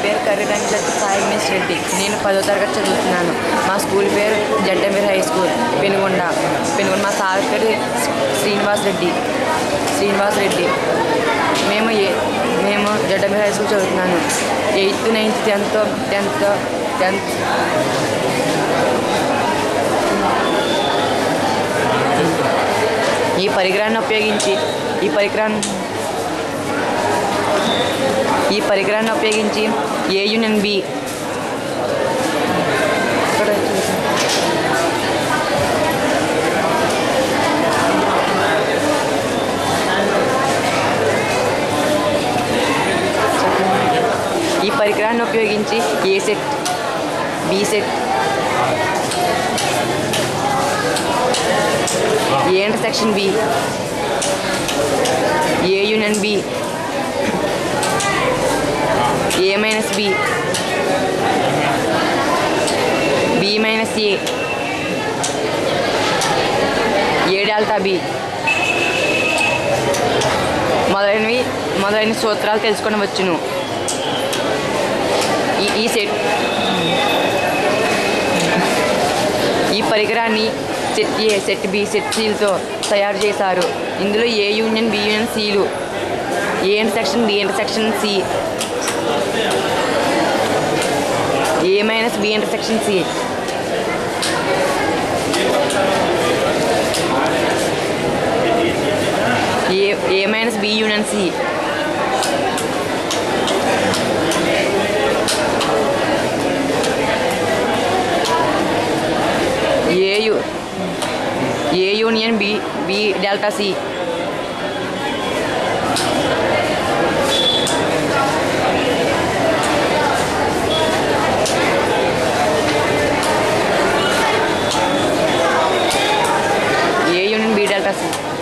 పేరు కర్రీ వెంకట సాయి గణేష్ రెడ్డి నేను పదో తరగతి చదువుతున్నాను మా స్కూల్ పేరు జడ్డమీర్ హై స్కూల్ పెనుగొండ పెనుగొండ మా సార్ పేరు శ్రీనివాస్ రెడ్డి శ్రీనివాస్ రెడ్డి మేము ఏ మేము జడ్డమీర్ హై స్కూల్ చదువుతున్నాను eighth ninth tenth tenth tenth ఈ పరికరాన్ని ఉపయోగించి ఈ పరికరాన్ని ఈ పరికరాన్ని ఉపయోగించి ఏ యూనియన్ బి ఇక్కడ చూసాం. ఈ పరికరాన్ని ఉపయోగించి A set B set A intersection B A union B A minus B B minus A A delta B మొదలైనవి మొదలైన సూత్రాలు తెలుసుకొని వచ్చును ఈ ఈ సెట్ ఈ పరికరాన్ని set A set B set సీలతో తయారు చేశారు ఇందులో ఏ యూనియన్ బి యూనియన్ సీలు A intersection B intersection C A minus B intersection C A A minus B union C A U A union B B delta C A union B delta C